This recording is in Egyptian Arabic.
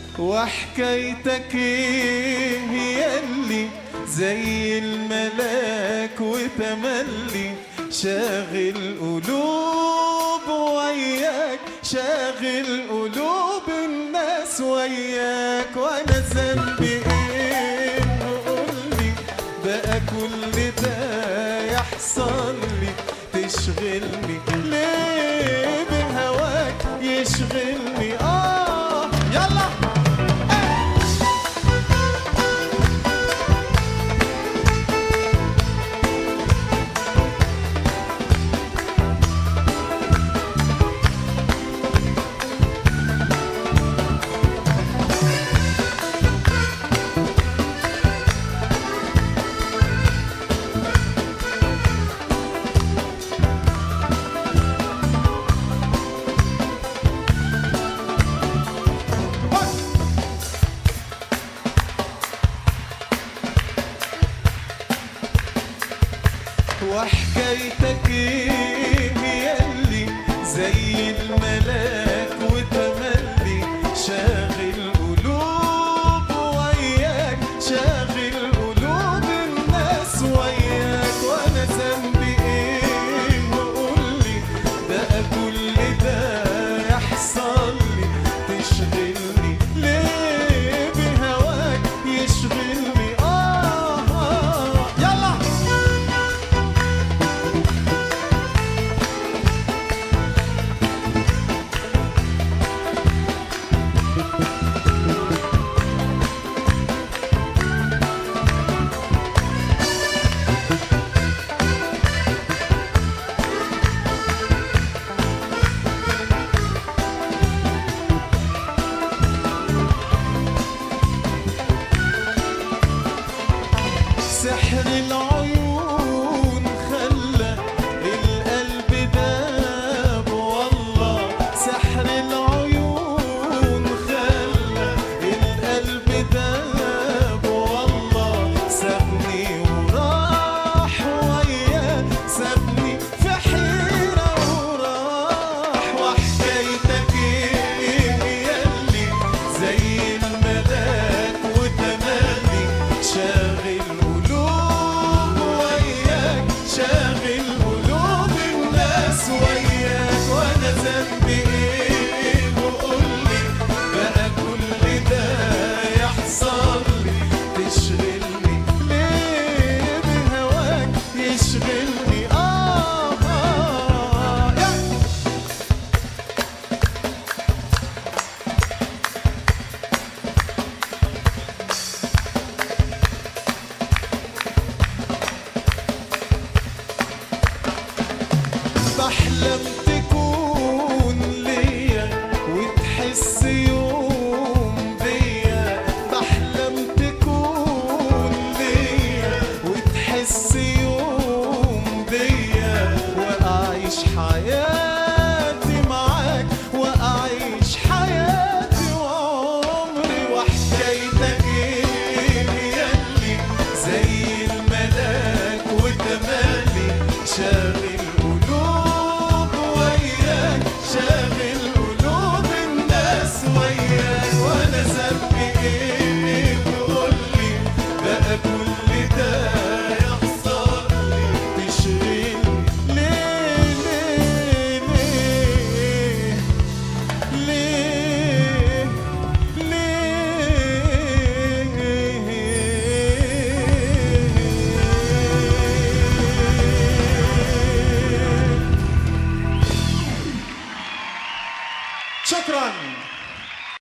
وحكايتك ايه ياللي زي الملاك وتملي شاغل قلوب وياك شاغل قلوب الناس وياك وانا ذنبي ايه قولي بقى كل ده يحصل لي تشغلني ليه بهواك يشغلني اه يلا وحكايتك ايه ياللي زي الملاك وتملي شاغل قلوب وياك شاغل قلوب الناس وياك وانا ذنبي ايه وقولي بقى كل ده يحصل لي تشغلني ليه بهواك يشغلني آه, آه يلا سحر العيون خلى القلب داب والله سحر العيون خلى القلب داب والله سابني وراح وياه سابني في حيرة وراح وحكايتك ايه ياللي زي الملاك وتملي شاغل قلوب وياك شاغل قلوب الناس وياك وانا ذنبي ايه وقولي بقى كل ده يحصل لي تشغلني ليه بهواك يشغلني آه, آه يا بحلم تكون ليا وتحس يوم بيا بحلم تكون ليا وتحس يوم بيا واعيش حياتي معاك واعيش حياتي وعمري وحكايتك ايه ياللي زي الملاك وتملي شاغل قلوب وياك شاغل قلوب الناس وياك وانا ذنبي ايه وقولي بقى كل ده يحصل لي تشغلني ليه ليه ليه ليه ليه شكرا